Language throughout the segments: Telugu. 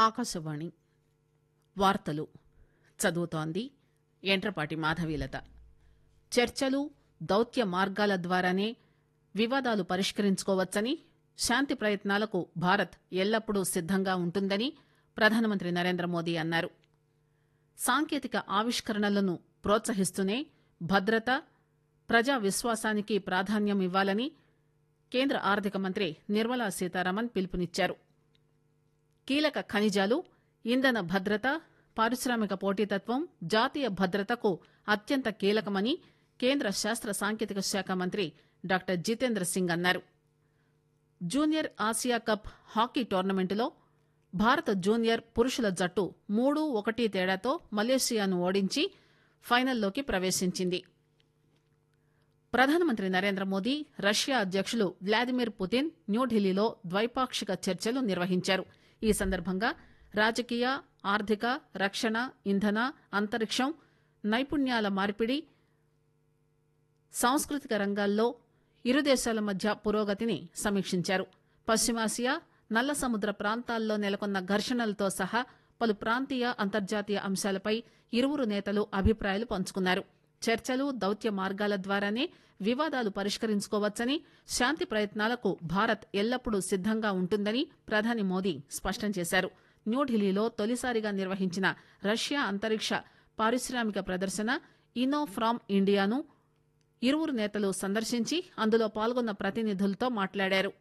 ఆకాశవాణి వార్తలు చదువుతోంది ఎంట్రపాటి మాధవీలత చర్చలు దౌత్య మార్గాల ద్వారానే వివాదాలు పరిష్కరించుకోవచ్చని శాంతి ప్రయత్నాలకు భారత్ ఎల్లప్పుడూ సిద్దంగా ఉంటుందని ప్రధానమంత్రి నరేంద్ర మోదీ అన్నారు సాంకేతిక ఆవిష్కరణలను ప్రోత్సహిస్తూనే భద్రత ప్రజా విశ్వాసానికి ప్రాధాన్యం ఇవ్వాలని కేంద్ర ఆర్థిక మంత్రి నిర్మలా సీతారామన్ పిలుపునిచ్చారు కీలక ఖనిజాలు ఇంధన భద్రత పారిశ్రామిక పోటీతత్వం జాతీయ భద్రతకు అత్యంత కీలకమని కేంద్ర శాస్త్ర సాంకేతిక శాఖ మంత్రి డాక్టర్ జితేంద్ర సింగ్ అన్నారు జూనియర్ ఆసియా కప్ హాకీ టోర్నమెంటులో భారత జూనియర్ పురుషుల జట్టు మూడు ఒకటి తేడాతో మలేషియాను ఓడించి ఫైనల్లోకి ప్రవేశించింది ప్రధానమంత్రి నరేంద్ర మోదీ రష్యా అధ్యకులు వ్లాదిమిర్ పుతిన్ న్యూఢిల్లీలో ద్వైపాక్షిక చర్చలు నిర్వహించారు ఈ సందర్భంగా రాజకీయ ఆర్థిక రక్షణ ఇంధన అంతరిక్షం నైపుణ్యాల మార్పిడి సాంస్కృతిక రంగాల్లో ఇరు దేశాల మధ్య పురోగతిని సమీక్షించారు పశ్చిమాసియా నల్ల సముద్ర ప్రాంతాల్లో నెలకొన్న ఘర్షణలతో సహా పలు ప్రాంతీయ అంతర్జాతీయ అంశాలపై ఇరువురు నేతలు అభిప్రాయాలు పంచుకున్నారు చర్చలు దౌత్య మార్గాల ద్వారానే వివాదాలు పరిష్కరించుకోవచ్చని శాంతి ప్రయత్నాలకు భారత్ ఎల్లప్పుడూ సిద్దంగా ఉంటుందని ప్రధాని మోదీ స్పష్టం చేశారు న్యూఢిల్లీలో తొలిసారిగా నిర్వహించిన రష్యా అంతరిక్ష పారిశ్రామిక ప్రదర్శన ఇనో ఫ్రామ్ ఇండియాను ఇరువురు నేతలు సందర్శించి అందులో పాల్గొన్న ప్రతినిధులతో మాట్లాడారు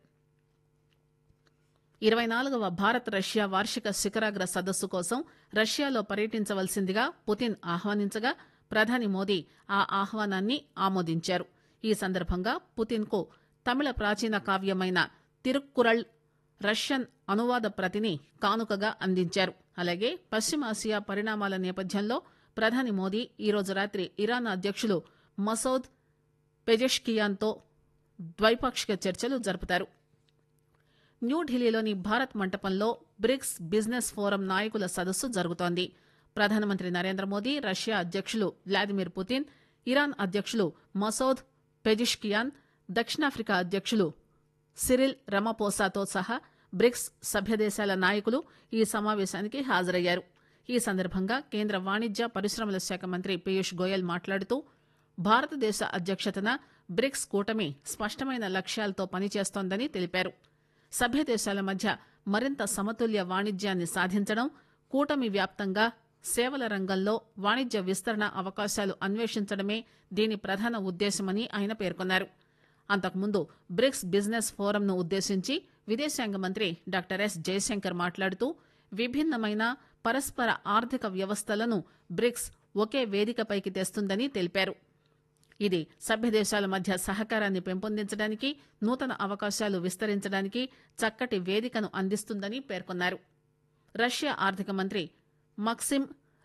ఇరవై నాలుగవ భారత్ రష్యా వార్షిక శిఖరాగ్ర సదస్సు కోసం రష్యాలో పర్యటించవలసిందిగా పుతిన్ ఆహ్వానించగా ప్రధాని మోదీ ఆ ఆహ్వానాన్ని ఆమోదించారు ఈ సందర్భంగా పుతిన్ కు తమిళ ప్రాచీన కావ్యమైన తిరుక్కురళ్ రష్యన్ అనువాద ప్రతిని కానుకగా అందించారు అలాగే పశ్చిమాసియా పరిణామాల నేపథ్యంలో ప్రధాని మోదీ ఈరోజు రాత్రి ఇరాన్ అధ్యకులు మసౌద్ పెజెష్కియాన్తో ద్వైపాక్షిక చర్చలు జరుపుతారు న్యూఢిల్లీలోని భారత్ మంటపంలో బ్రిక్స్ బిజినెస్ ఫోరం నాయకుల సదస్సు జరుగుతోంది ప్రధానమంత్రి నరేంద్ర మోదీ రష్యా అధ్యకులు వ్లాదిమిర్ పుతిన్ ఇరాన్ అధ్యకులు మసౌద్ పెజిష్కియాన్ దక్షిణాఫ్రికా అధ్యకులు సిరిల్ రమపోసాతో సహా బ్రిక్స్ సభ్యదేశాల నాయకులు ఈ సమావేశానికి హాజరయ్యారు ఈ సందర్భంగా కేంద్ర వాణిజ్య పరిశ్రమల శాఖ మంత్రి పీయూష్ గోయల్ మాట్లాడుతూ భారతదేశ అధ్యక్షతన బ్రిక్స్ కూటమి స్పష్టమైన లక్ష్యాలతో పనిచేస్తోందని తెలిపారు సభ్య దేశాల మధ్య మరింత సమతుల్య వాణిజ్యాన్ని సాధించడం కూటమి వ్యాప్తంగా సేవల రంగంలో వాణిజ్య విస్తరణ అవకాశాలు అన్వేషించడమే దీని ప్రధాన ఉద్దేశమని ఆయన పేర్కొన్నారు అంతకుముందు బ్రిక్స్ బిజినెస్ ఫోరంను ఉద్దేశించి విదేశాంగ మంత్రి డాక్టర్ ఎస్ జయశంకర్ మాట్లాడుతూ విభిన్నమైన పరస్పర ఆర్థిక వ్యవస్థలను బ్రిక్స్ ఒకే వేదికపైకి తెస్తుందని తెలిపారు ఇది సభ్య దేశాల మధ్య సహకారాన్ని పెంపొందించడానికి నూతన అవకాశాలు విస్తరించడానికి చక్కటి వేదికను అందిస్తుందని పేర్కొన్నారు రష్యా ఆర్థిక మంత్రి మక్సిమ్